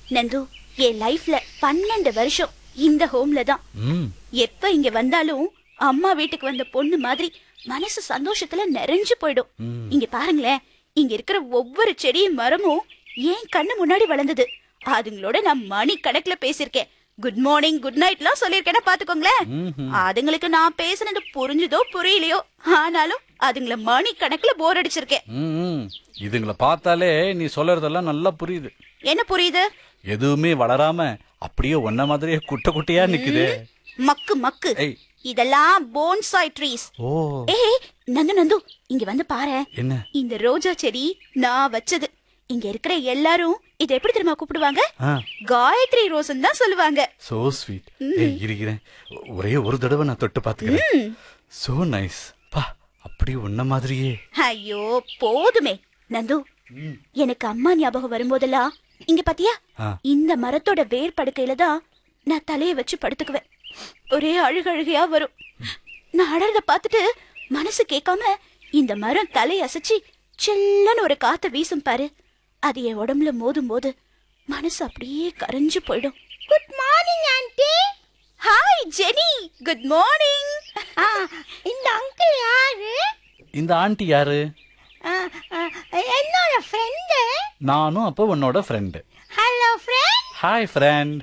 நந்து என் லைஃப்ல பன்னெண்டு வருஷம் இந்த ஹோம்ல தான் ம் எப்ப இங்க வந்தாலும் அம்மா வீட்டுக்கு வந்த பொண்ணு மாதிரி மனசு சந்தோஷத்துல நிறைஞ்சு போயிடும் இங்க பாருங்களேன் இங்க இருக்கிற ஒவ்வொரு செடியும் மரமும் ஏன் கண்ணு முன்னாடி வளர்ந்தது அதுங்களோட நான் மணி கணக்குல பேசியிருக்கேன் குட் மார்னிங் குட் நைட்லாம் சொல்லியிருக்கேன்னா பாத்துக்கோங்களேன் ம்ஹும். அதுங்களுக்கு நான் பேசுனது புரிஞ்சுதோ புரியலையோ ஆனாலும் அதுங்கள மணி கணக்குல போர் அடிச்சிருக்கேன் ம், ம். இதுங்களை பார்த்தாலே நீ சொல்றதெல்லாம் நல்லா புரியுது என்ன புரியுது எதுவுமே வளராம அப்படியே ஒன்ன மாதிரியே குட்டை குட்டையா நிக்குது மக்கு மக்கு ஏய் இதெல்லாம் போன்சாய் ட்ரீஸ் ஓ ஏய் நந்து நந்து இங்க வந்து பாரு என்ன இந்த ரோஜா செடி நான் வச்சது இங்க இருக்கிற எல்லாரும் இத எப்படி தெரியுமா கூப்பிடுவாங்க ஆ காயத்ரி ரோசன் தான் சொல்லுவாங்க சோ ஸ்வீட் ஏய் இருக்கிறேன் ஒரே ஒரு தடவை நான் தொட்டு பாத்துக்கிறேன் சோ நைஸ் பா அப்படியே உன்ன மாதிரியே ஐயோ போதுமே நந்து எனக்கு அம்மா ஞாபகம் வரும்போதெல்லாம் இங்க பாத்தியா ஆ. இந்த மரத்தோட வேர் படுக்கையில தான் நான் தலைய வச்சு படுத்துக்குவேன் ஒரே அழுகழுகையா வரும் நான் அழறத பார்த்துட்டு மனசு கேட்காம இந்த மரம் தலை அசைச்சு சில்லன்னு ஒரு காத்த வீசும் பாரு அது என் உடம்புல மோதும் போது மனசு அப்படியே கரைஞ்சு போயிடும் good morning aunty hi Jenny good morning இந்த அங்கிள் யாரு இந்த ஆண்டி யாரு என்னோட ஃப்ரெண்டு நானும் அப்போ உன்னோட friend hello friend hi friend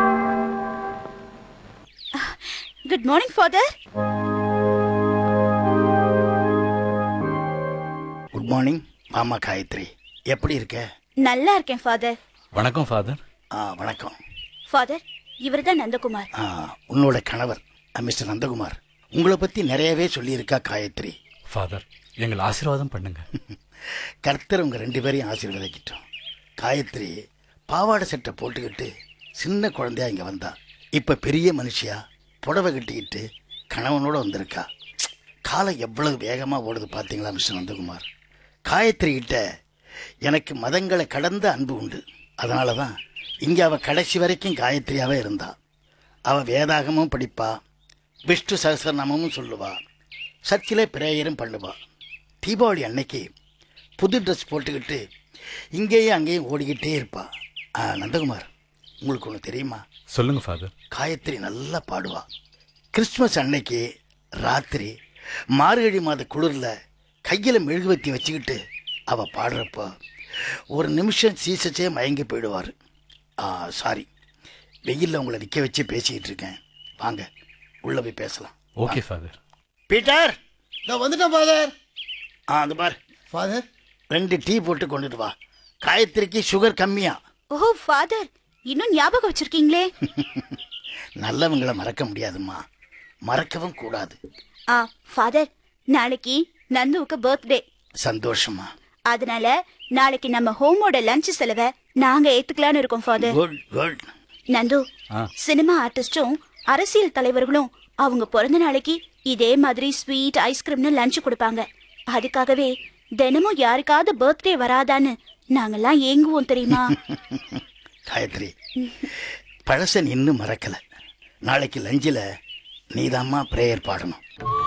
good morning father good morning மாமா காயத்ரி எப்படி இருக்க நல்லா இருக்கேன் ஃபாதர் வணக்கம் ஃபாதர் ஆ வணக்கம் ஃபாதர் இவர்தான் நந்தகுமார் ஆ உன்னோட கணவர் அ, மிஸ்டர் நந்தகுமார் உங்களை பத்தி நிறையவே சொல்லியிருக்கா காயத்ரி ஃபாதர் எங்களை ஆசீர்வாதம் பண்ணுங்க கர்த்தர் உங்க ரெண்டு பேரையும் ஆசீர்வதிக்கிட்டோம் காயத்ரி பாவாடை சட்டை போட்டுக்கிட்டு சின்ன குழந்தையா இங்க வந்தா இப்ப பெரிய மனுஷியா புடவை கட்டிக்கிட்டு கணவனோட வந்திருக்கா ப்ச். காலம் எவ்வளவு வேகமா ஓடுது பாத்தீங்களா மிஸ்டர் நந்தகுமார் காயத்ரி கிட்ட எனக்கு மதங்களை கடந்த அன்பு உண்டு அதனால தான் இங்க அவ கடைசி வரைக்கும் காயத்ரியாவே இருந்தா அவ வேதாகமும் படிப்பா விஷ்ணு சகசரநாமமும் சொல்லுவா சர்ச்சிலே பிரேயரும் பண்ணுவா தீபாவளி அன்னைக்கு புது ட்ரெஸ் போட்டுக்கிட்டு இங்கேயும் அங்கேயும் ஓடிக்கிட்டே இருப்பா ஆ, நந்தகுமார் உங்களுக்கு ஒன்று தெரியுமா சொல்லுங்க ஃபாதர் காயத்ரி நல்லா பாடுவா கிறிஸ்துமஸ் அன்னைக்கு ராத்திரி மார்கழி மாத குளிரில் கையில் மெழுகுவத்தி வச்சுக்கிட்டு அவ பாடுறப்போ ஒரு நிமிஷம் சீசச்சே மயங்கி போயிடுவார் ஆ சாரி வெயிலில் உங்களை நிற்க வச்சு பேசிக்கிட்டு இருக்கேன் வாங்க உள்ளே போய் பேசலாம் ஓகே ஃபாதர் பீட்டர் நான் வந்துட்டேன் ஃபாதர் ஆ அது பார் ஃபாதர் ரெண்டு டீ போட்டு கொண்டுட்டு வா காயத்ரிக்கு சுகர் கம்மியா ஓ ஃபாதர் இன்னும் ஞாபகம் வச்சிருக்கீங்களே நல்லவங்களை மறக்க முடியாதும்மா மறக்கவும் கூடாது ஆ ஃபாதர் நாளைக்கு நந்துவுக்கு பர்த்டே சந்தோஷமா அதனால நாளைக்கு நம்ம ஹோமோட லஞ்ச் செலவை நாங்க ஏத்துக்கலாம்னு இருக்கோம் ஃபாதர் குட் குட் நந்து ஆ. சினிமா ஆர்டிஸ்டும் அரசியல் தலைவர்களும் அவங்க பிறந்த நாளைக்கு இதே மாதிரி ஸ்வீட் ஐஸ்கிரீம்னு லஞ்ச் கொடுப்பாங்க அதுக்காகவே தினமும் யாருக்காவது பர்த்டே வராதான்னு நாங்கெல்லாம் ஏங்குவோம் தெரியுமா காயத்ரி பழச இன்னும் மறக்கல நாளைக்கு லஞ்சில் நீதாம்மா ப்ரேயர் பாடணும்